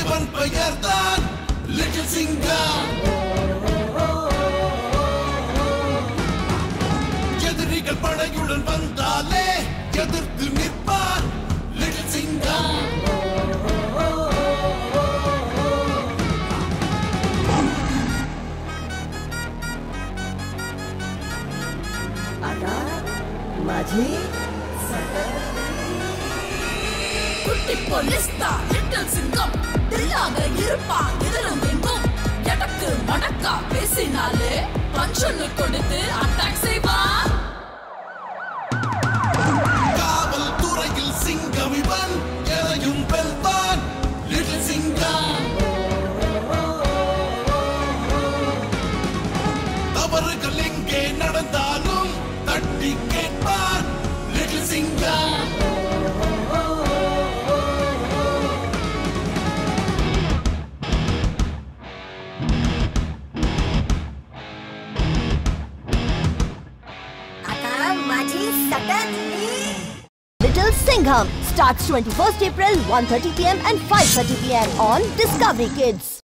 இவன் பெயர்தான் லிட்டில் சிங்கம் எதிரிகள் படையுடன் வந்தாலே எதிர்த்து நிற்பார் லிட்டில் சிங்கம் आता माझी குட்டி போலீஸ்தா லிட்டில் சிங்கம் தில்லாக இருப்பான் எதிரும் எங்கும் எடக்கு மடக்கா பேசினாலே பஞ்சொன்னு கொடுத்து அட்டாக் செய்வான் காவல் துறையில் சிங்கம் இவன் எதையும் வெல்வான் லிட்டில் சிங்கம் தவறுகள் எங்கே நடந்தாலும் தட்டி கேட்பார் லிட்டில் சிங்கம் आता माझी सतत Little Singham starts 21st April 1:30 pm and 5:30 pm on Discovery Kids.